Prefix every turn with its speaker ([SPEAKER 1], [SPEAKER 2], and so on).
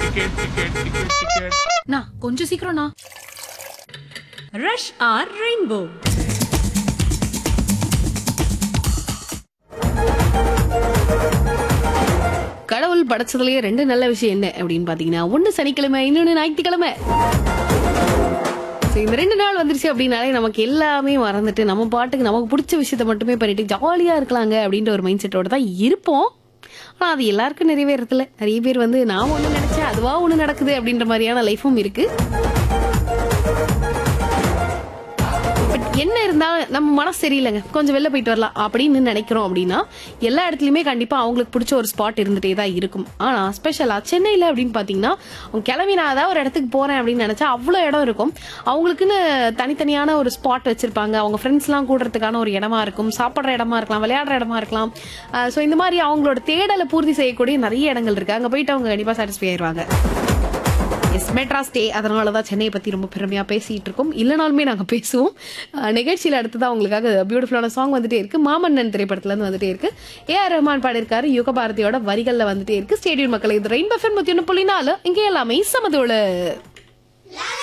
[SPEAKER 1] ticket ticket ticket ticket
[SPEAKER 2] நான் கொஞ்சம் சீக்கிரம்ண்ணா
[SPEAKER 3] rush R rainbow
[SPEAKER 2] கடவுள் படைச்சதுலயே ரெண்டு நல்ல விஷயம் என்ன அப்படின்னு பாத்தீங்கன்னா ஒண்ணு சனிக்கிழமை இன்னொன்னு ஞாயிற்றுக்கிழமை So, இந்த ரெண்டு நாள் வந்துருச்சு அப்படின்னாலே நமக்கு எல்லாமே மறந்துட்டு நம்ம பாட்டுக்கு நமக்கு பிடிச்ச விஷயத்த மட்டுமே பண்ணிட்டு ஜாலியா இருக்கலாங்க அப்படின்ற ஒரு மைண்ட் செட்டோட தான் இருப்போம் ஆனா அது எல்லாருக்கும் நிறைவேறதில்ல நிறைய பேர் வந்து நான் ஒண்ணு நினைச்சேன் அதுவா ஒண்ணு நடக்குது அப்படின்ற மாதிரியான லைஃபும் இருக்கு பட் என்ன இருந்தாலும் நம்ம மனசு சரியில்லைங்க கொஞ்சம் வெளில போயிட்டு வரலாம் அப்படின்னு நினைக்கிறோம் அப்படின்னா எல்லா இடத்துலயுமே கண்டிப்பா அவங்களுக்கு பிடிச்ச ஒரு ஸ்பாட் இருந்துட்டே தான் இருக்கும் ஆனா ஸ்பெஷலா சென்னையில அப்படின்னு பாத்தீங்கன்னா அவங்க கிளம்பி நான் ஏதாவது ஒரு இடத்துக்கு போறேன் அப்படின்னு நினைச்சா அவ்வளோ இடம் இருக்கும் அவங்களுக்குன்னு தனித்தனியான ஒரு ஸ்பாட் வச்சிருப்பாங்க அவங்க ஃப்ரெண்ட்ஸ்லாம் கூடுறதுக்கான ஒரு இடமா இருக்கும் சாப்பிட்ற இடமா இருக்கலாம் விளையாடுற இடமா இருக்கலாம் ஸோ இந்த மாதிரி அவங்களோட தேடலை பூர்த்தி செய்யக்கூடிய நிறைய இடங்கள் இருக்கு அங்க போயிட்டு அவங்க கண்டிப்பா சாட்டிஸ்ஃபை ஆயிருவாங்க எஸ் மெட்ராஸ் டே அதனால தான் சென்னையை பற்றி ரொம்ப பெருமையாக பேசிகிட்டு இருக்கோம் இல்லைனாலுமே நாங்கள் பேசுவோம் அஹ் நிகழ்ச்சியில் அடுத்ததான் உங்களுக்காக பியூட்டிஃபுல்லான சாங் வந்துட்டே இருக்கு மாமன்னன் திரைப்படத்துலேருந்து வந்துட்டே இருக்கு ஏஆர் ரஹ்மான் பாடியிருக்காரு யுக பாரதியோட வரிகளில் வந்துட்டே இருக்கு ஸ்டேடியம் மக்களை இது ரெயின் பஃபன் முத்தி ஒன்று புள்ளி நாலு இங்கே எல்லாமே சமதோடு